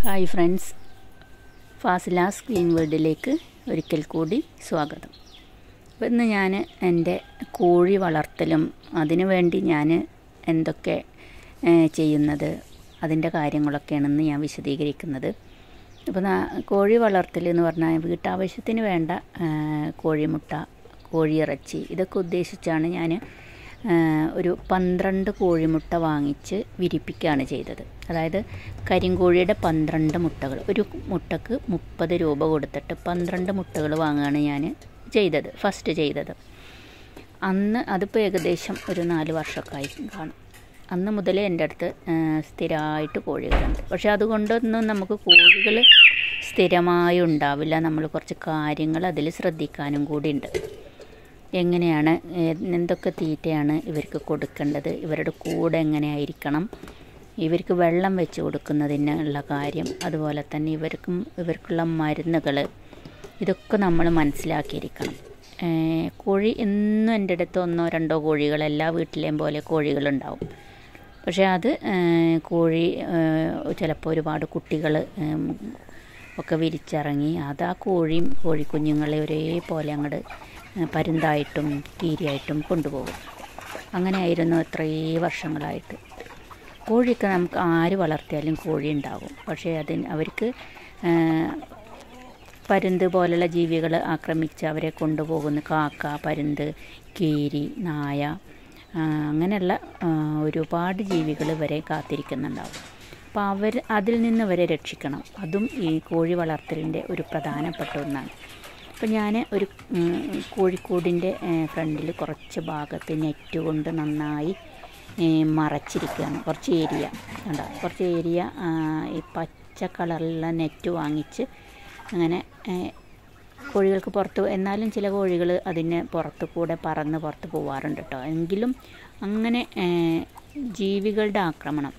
hi friends ഫാസിലാസ് green വേൾഡിലേക്ക് ഒരിക്കൽ കൂടി സ്വാഗതം അപ്പോൾ ഇന്ന് ഞാൻ എൻ്റെ കോഴി വളർത്തലും അതിനു വേണ്ടി ഞാൻ എന്തൊക്കെ ഏഹ്, ചെയ്യുന്നത് അതിൻ്റെ കാര്യങ്ങളൊക്കെയാണെന്ന് ഞാൻ വിശദീകരിക്കുന്നത് അപ്പോൾ നാ- കോഴി വളർത്തൽ എന്ന് പറഞ്ഞാൽ വീട്ടാവശ്യത്തിന് വേണ്ട ഏഹ്, കോഴിമുട്ട കോഴിയിറച്ചി ഇതൊക്കെ ഉദ്ദേശിച്ചാണ് ഞാൻ ഒരു പന്ത്രണ്ട് കോഴിമുട്ട വാങ്ങിച്ച് വിരിപ്പിക്കുകയാണ് ചെയ്തത് അതായത് കരിങ്കോഴിയുടെ പന്ത്രണ്ട് മുട്ടകൾ ഒരു മുട്ടക്ക് മുപ്പത് രൂപ കൊടുത്തിട്ട് പന്ത്രണ്ട് മുട്ടകൾ വാങ്ങുകയാണ് ഞാൻ ചെയ്തത് ഫസ്റ്റ് ചെയ്തത് അന്ന് അതിപ്പോൾ ഏകദേശം ഒരു നാല് വർഷമൊക്കെ ആയി കാണും അന്ന് മുതലേ എൻ്റെ അടുത്ത് ആ, സ്ഥിരമായിട്ട് കോഴികളുണ്ട് പക്ഷേ അതുകൊണ്ടൊന്നും നമുക്ക് കോഴികൾ സ്ഥിരമായി ഉണ്ടാവില്ല നമ്മൾ കുറച്ച് കാര്യങ്ങൾ അതിൽ ശ്രദ്ധിക്കാനും കൂടി ഉണ്ട് എങ്ങനെയാണ് ഏ- എന്തൊക്കെ തീറ്റയാണ് ഇവർക്ക് കൊടുക്കേണ്ടത് ഇവരുടെ കൂടെ എങ്ങനെയായിരിക്കണം ഇവർക്ക് വെള്ളം വെച്ച് കൊടുക്കുന്നതിനുള്ള കാര്യം അതുപോലെ തന്നെ ഇവർക്കും ഇവർക്കുള്ള മരുന്നുകൾ ഇതൊക്കെ നമ്മൾ മനസ്സിലാക്കിയിരിക്കണം ഏ, കോഴി എന്നും എൻ്റെ അടുത്ത് ഒന്നോ രണ്ടോ കോഴികൾ എല്ലാ വീട്ടിലെയും പോലെ കോഴികളുണ്ടാവും പക്ഷേ അത് ഏ, കോഴി ചിലപ്പോൾ ഒരുപാട് കുട്ടികൾ ഒക്കെ വിരിച്ചിറങ്ങി അത് ആ കോഴിയും കോഴിക്കുഞ്ഞുങ്ങളെ ഒരേപോലെ അങ്ങോട്ട് പരുന്തായിട്ടും കീരിയായിട്ടും കൊണ്ടുപോകും അങ്ങനെയായിരുന്നു എത്രയേ വർഷങ്ങളായിട്ട് കോഴിയൊക്കെ നമുക്ക് ആര് വളർത്തിയാലും കോഴി ഉണ്ടാകും പക്ഷേ അതിന് അവർക്ക് ആ, പരുന്ത് പോലുള്ള ജീവികൾ ആക്രമിച്ച് അവരെ കൊണ്ടുപോകുന്ന കാക്ക പരുന്ത് കീരി നായ ആ, അങ്ങനെയുള്ള ആ, ഒരുപാട് ജീവികൾ വരെ കാത്തിരിക്കുന്നുണ്ടാവും അപ്പോൾ അവർ അതിൽ നിന്ന് വരെ രക്ഷിക്കണം അതും ഈ കോഴി വളർത്തലിൻ്റെ ഒരു പ്രധാനപ്പെട്ട ഒന്നാണ് അപ്പോൾ ഞാൻ ഒരു ഉം, കോഴിക്കൂടിൻ്റെ ഫ്രണ്ടിൽ കുറച്ച് ഭാഗത്ത് നെറ്റ് കൊണ്ട് നന്നായി ഏ, മറച്ചിരിക്കുകയാണ് കുറച്ച് ഏരിയ കണ്ടോ കുറച്ച് ഏരിയ ആ, ഈ പച്ച കളറിലുള്ള നെറ്റ് വാങ്ങിച്ച് അങ്ങനെ ഏ, കോഴികൾക്ക് പുറത്ത് എന്നാലും ചില കോഴികൾ അതിന് പുറത്ത് കൂടെ പറന്ന് പുറത്ത് പോവാറുണ്ട് കേട്ടോ എങ്കിലും അങ്ങനെ ഏ, ജീവികളുടെ ആക്രമണം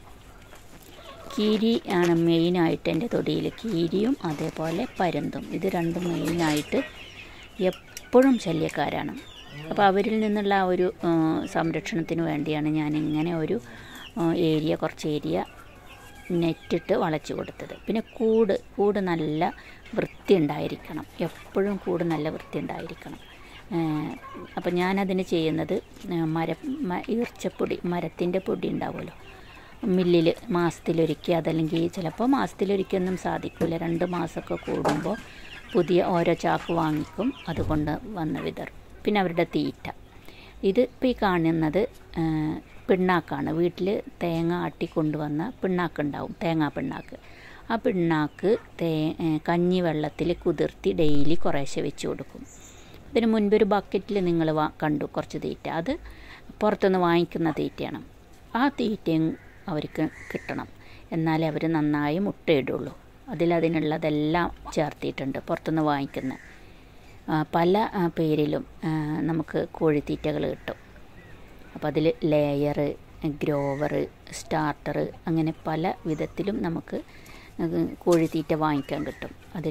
കീരി ആണ് മെയിനായിട്ട് എൻ്റെ തൊടിയിൽ കീരിയും അതേപോലെ പരുന്തും ഇത് രണ്ടും മെയിനായിട്ട് എപ്പോഴും ശല്യക്കാരാണ് അപ്പോൾ അവരിൽ നിന്നുള്ള ആ ഒരു ആ, സംരക്ഷണത്തിന് വേണ്ടിയാണ് ഞാൻ ഇങ്ങനെ ഒരു ആ, ഏരിയ കുറച്ച് ഏരിയ നെറ്റിട്ട് വളച്ചു കൊടുത്തത് പിന്നെ കൂട് കൂട് നല്ല വൃത്തി ഉണ്ടായിരിക്കണം എപ്പോഴും കൂട് നല്ല വൃത്തി ഉണ്ടായിരിക്കണം അപ്പം ഞാനതിന് ചെയ്യുന്നത് ആ, മര മ- ഈർച്ചപ്പൊടി മരത്തിൻ്റെ പൊടി ഉണ്ടാവുമല്ലോ മില്ലിൽ മാസത്തിലൊരിക്കൽ അതല്ലെങ്കിൽ ചിലപ്പോൾ മാസത്തിലൊരിക്കൊന്നും സാധിക്കില്ല രണ്ട് മാസമൊക്കെ കൂടുമ്പോൾ പുതിയ ഓരോ ചാക്ക് വാങ്ങിക്കും അതുകൊണ്ട് വന്ന് വിതറും പിന്നെ അവരുടെ തീറ്റ ഇത് ഇപ്പോൾ ഈ കാണുന്നത് ആ, പിണ്ണാക്കാണ് വീട്ടിൽ തേങ്ങ ആട്ടി കൊണ്ടുവന്ന പിണ്ണാക്കുണ്ടാവും തേങ്ങാ പിണ്ണാക്ക് ആ പിണ്ണാക്ക് തേ ഏ, കഞ്ഞി വെള്ളത്തിൽ കുതിർത്തി ഡെയിലി കുറേശ്ശെ വെച്ച് കൊടുക്കും ഇതിന് മുൻപ് ഒരു ബക്കറ്റിൽ നിങ്ങൾ വാ കണ്ടു കുറച്ച് തീറ്റ അത് പുറത്തുനിന്ന് വാങ്ങിക്കുന്ന തീറ്റയാണ് ആ തീറ്റയും അവർക്ക് കിട്ടണം എന്നാലേ അവർ നന്നായി മുട്ടയിടുള്ളൂ അതിലതിനുള്ളതെല്ലാം ചേർത്തിട്ടുണ്ട് പുറത്തുനിന്ന് വാങ്ങിക്കുന്ന ആ, പല ആ, പേരിലും ആ, നമുക്ക് കോഴിത്തീറ്റകൾ കിട്ടും അപ്പോൾ അതിൽ ലെയർ ഗ്രോവർ സ്റ്റാർട്ടർ അങ്ങനെ പല വിധത്തിലും നമുക്ക് അത് കോഴിത്തീറ്റ വാങ്ങിക്കാൻ കിട്ടും അതിൽ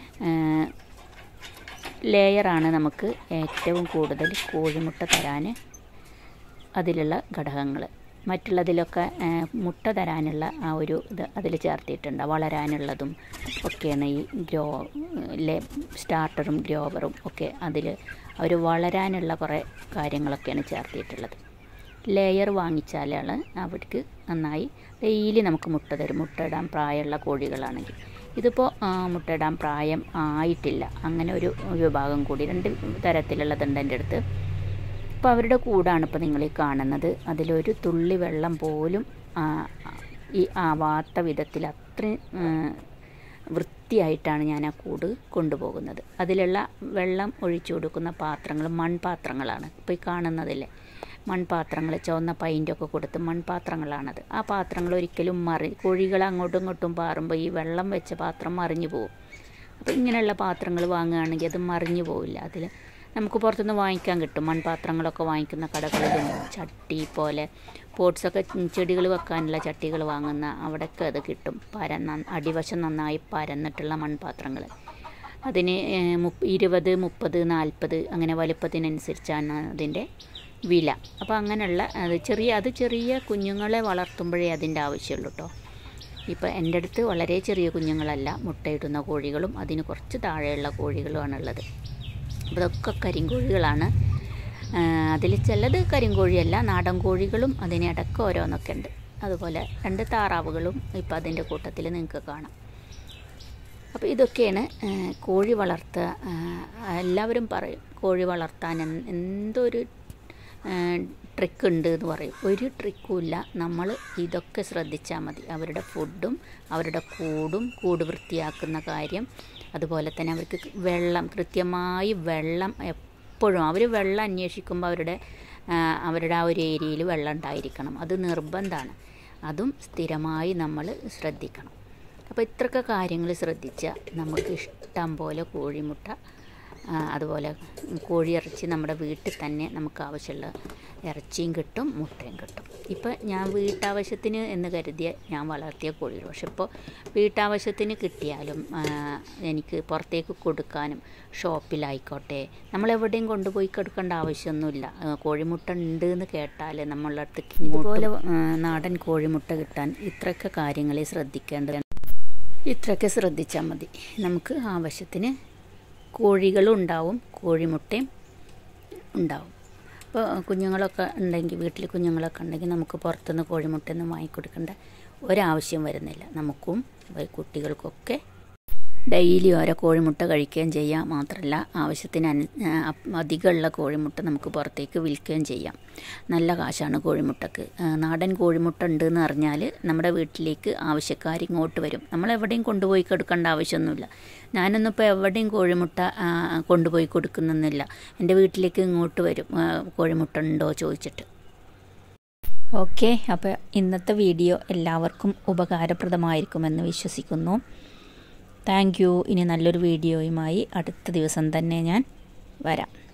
ലെയറാണ് നമുക്ക് ഏറ്റവും കൂടുതൽ കോഴിമുട്ട തരാൻ അതിലുള്ള ഘടകങ്ങൾ മറ്റുള്ളതിലൊക്കെ ആ, മുട്ട തരാനുള്ള ആ ഒരു ഇത് അതിൽ ചേർത്തിട്ടുണ്ട് വളരാനുള്ളതും ഒക്കെയാണ് ഈ ഗ്രോ ലെ സ്റ്റാർട്ടറും ഗ്രോവറും ഒക്കെ അതിൽ അവർ വളരാനുള്ള കുറേ കാര്യങ്ങളൊക്കെയാണ് ചേർത്തിട്ടുള്ളത് ലെയർ വാങ്ങിച്ചാലാണ് അവർക്ക് നന്നായി ഡെയിലി നമുക്ക് മുട്ട തരും മുട്ടയിടാൻ പ്രായമുള്ള കോഴികളാണെങ്കിൽ ഇതിപ്പോൾ ആ, മുട്ടയിടാൻ പ്രായം ആയിട്ടില്ല അങ്ങനെ ഒരു വിഭാഗം കൂടി രണ്ട് തരത്തിലുള്ളതുണ്ട് എൻ്റെ അടുത്ത് അപ്പോൾ അവരുടെ കൂടാണ് ഇപ്പോൾ നിങ്ങൾ ഈ കാണുന്നത് അതിലൊരു തുള്ളി വെള്ളം പോലും ആ, ഈ ആവാത്ത വിധത്തിൽ അത്രയും ആ, വൃത്തിയായിട്ടാണ് ഞാൻ ആ കൂട് കൊണ്ടുപോകുന്നത് അതിലുള്ള വെള്ളം ഒഴിച്ചു കൊടുക്കുന്ന പാത്രങ്ങൾ മൺപാത്രങ്ങളാണ് ഇപ്പോൾ ഈ കാണുന്നതില്ലേ മൺപാത്രങ്ങൾ ചുവന്ന പൈൻ്റൊക്കെ കൊടുത്ത് മൺപാത്രങ്ങളാണത് ആ പാത്രങ്ങൾ ഒരിക്കലും മറി കോഴികൾ അങ്ങോട്ടും ഇങ്ങോട്ടും പാറുമ്പോൾ ഈ വെള്ളം വെച്ച പാത്രം മറിഞ്ഞു പോകും അപ്പോൾ ഇങ്ങനെയുള്ള പാത്രങ്ങൾ വാങ്ങുകയാണെങ്കിൽ അത് മറിഞ്ഞു പോവില്ല അതിൽ നമുക്ക് പുറത്തുനിന്ന് വാങ്ങിക്കാൻ കിട്ടും മൺപാത്രങ്ങളൊക്കെ വാങ്ങിക്കുന്ന കടകളിലും ചട്ടി പോലെ പോട്ട്സൊക്കെ ചെടികൾ വെക്കാനുള്ള ചട്ടികൾ വാങ്ങുന്ന അവിടെയൊക്കെ അത് കിട്ടും പരന്ന അടിവശം നന്നായി പരന്നിട്ടുള്ള മൺപാത്രങ്ങൾ അതിന് ഏഹ്, മുപ്പ ഇരുപത് മുപ്പത് നാൽപ്പത് അങ്ങനെ വലുപ്പത്തിനനുസരിച്ചാണ് അതിൻ്റെ വില അപ്പോൾ അങ്ങനെയുള്ള അത് ചെറിയ അത് ചെറിയ കുഞ്ഞുങ്ങളെ വളർത്തുമ്പോഴേ അതിൻ്റെ ആവശ്യമുള്ളൂ കേട്ടോ ഇപ്പോൾ എൻ്റെ അടുത്ത് വളരെ ചെറിയ കുഞ്ഞുങ്ങളല്ല മുട്ടയിടുന്ന കോഴികളും അതിന് കുറച്ച് താഴെയുള്ള കോഴികളുമാണുള്ളത് അപ്പോൾ ഇതൊക്കെ കരിങ്കോഴികളാണ് അതിൽ ചിലത് കരിങ്കോഴിയല്ല നാടൻ കോഴികളും അതിനിടക്ക് ഓരോന്നൊക്കെ ഉണ്ട് അതുപോലെ രണ്ട് താറാവുകളും ഇപ്പോൾ അതിൻ്റെ കൂട്ടത്തിൽ നിങ്ങൾക്ക് കാണാം അപ്പോൾ ഇതൊക്കെയാണ് ആ, കോഴി വളർത്തുക ആ, എല്ലാവരും പറയും കോഴി വളർത്താൻ എന്ത് എന്തൊരു ട്രിക്ക് ഉണ്ട് എന്ന് പറയും ഒരു ട്രിക്കും ഇല്ല നമ്മൾ ഇതൊക്കെ ശ്രദ്ധിച്ചാൽ മതി അവരുടെ ഫുഡും അവരുടെ കൂടും കൂട് വൃത്തിയാക്കുന്ന കാര്യം അതുപോലെ തന്നെ അവർക്ക് വെള്ളം കൃത്യമായി വെള്ളം എപ്പോഴും അവർ വെള്ളം അന്വേഷിക്കുമ്പോൾ അവരുടെ ആ, അവരുടെ ആ ഒരു ഏരിയയിൽ വെള്ളം ഉണ്ടായിരിക്കണം അത് നിർബന്ധമാണ് അതും സ്ഥിരമായി നമ്മൾ ശ്രദ്ധിക്കണം അപ്പോൾ ഇത്രയൊക്കെ കാര്യങ്ങൾ ശ്രദ്ധിച്ചാൽ നമുക്ക് ഇഷ്ടം പോലെ കോഴിമുട്ട ആ, അതുപോലെ കോഴിയിറച്ചി നമ്മുടെ വീട്ടിൽ തന്നെ നമുക്ക് ആവശ്യമുള്ള ഇറച്ചിയും കിട്ടും മുട്ടയും കിട്ടും ഇപ്പം ഞാൻ വീട്ടാവശ്യത്തിന് എന്ന് കരുതിയ ഞാൻ വളർത്തിയ കോഴികൾ പക്ഷെ ഇപ്പോൾ വീട്ടാവശ്യത്തിന് കിട്ടിയാലും ആ, എനിക്ക് പുറത്തേക്ക് കൊടുക്കാനും ഷോപ്പിലായിക്കോട്ടെ നമ്മളെവിടെയും കൊണ്ടുപോയി കൊടുക്കേണ്ട ആവശ്യമൊന്നുമില്ല ആ, കോഴിമുട്ട ഉണ്ട് എന്ന് കേട്ടാൽ നമ്മളുടെ അടുത്ത് ഇതുപോലെ ആ, നാടൻ കോഴിമുട്ട കിട്ടാൻ ഇത്രയൊക്കെ കാര്യങ്ങളെ ശ്രദ്ധിക്കേണ്ടത് ഇത്രയൊക്കെ ശ്രദ്ധിച്ചാൽ മതി നമുക്ക് ആവശ്യത്തിന് കോഴികളും ഉണ്ടാവും കോഴിമുട്ടയും ഉണ്ടാവും അപ്പോൾ കുഞ്ഞുങ്ങളൊക്കെ ഉണ്ടെങ്കിൽ വീട്ടിൽ കുഞ്ഞുങ്ങളൊക്കെ ഉണ്ടെങ്കിൽ നമുക്ക് പുറത്തുനിന്ന് കോഴിമുട്ടയൊന്നും വാങ്ങിക്കൊടുക്കേണ്ട ഒരാവശ്യം വരുന്നില്ല നമുക്കും ഈ കുട്ടികൾക്കൊക്കെ ഡെയിലി ഓരോ കോഴിമുട്ട കഴിക്കുകയും ചെയ്യാം മാത്രമല്ല ആവശ്യത്തിന് അനു അധികമുള്ള കോഴിമുട്ട നമുക്ക് പുറത്തേക്ക് വിൽക്കുകയും ചെയ്യാം നല്ല കാശാണ് കോഴിമുട്ടക്ക് ആ, നാടൻ കോഴിമുട്ട ഉണ്ടെന്ന് അറിഞ്ഞാൽ നമ്മുടെ വീട്ടിലേക്ക് ആവശ്യക്കാർ ഇങ്ങോട്ട് വരും നമ്മൾ എവിടെയും കൊണ്ടുപോയി കൊടുക്കേണ്ട ആവശ്യമൊന്നുമില്ല ഞാനൊന്നും ഇപ്പോൾ എവിടെയും കോഴിമുട്ട ആ, കൊണ്ടുപോയി കൊടുക്കുന്നൊന്നുമില്ല എൻ്റെ വീട്ടിലേക്ക് ഇങ്ങോട്ട് വരും ആ, കോഴിമുട്ട ഉണ്ടോ ചോദിച്ചിട്ട് ഓക്കെ അപ്പോൾ ഇന്നത്തെ വീഡിയോ എല്ലാവർക്കും ഉപകാരപ്രദമായിരിക്കുമെന്ന് വിശ്വസിക്കുന്നു താങ്ക് യു ഇനി നല്ലൊരു വീഡിയോയുമായി അടുത്ത ദിവസം തന്നെ ഞാൻ വരാം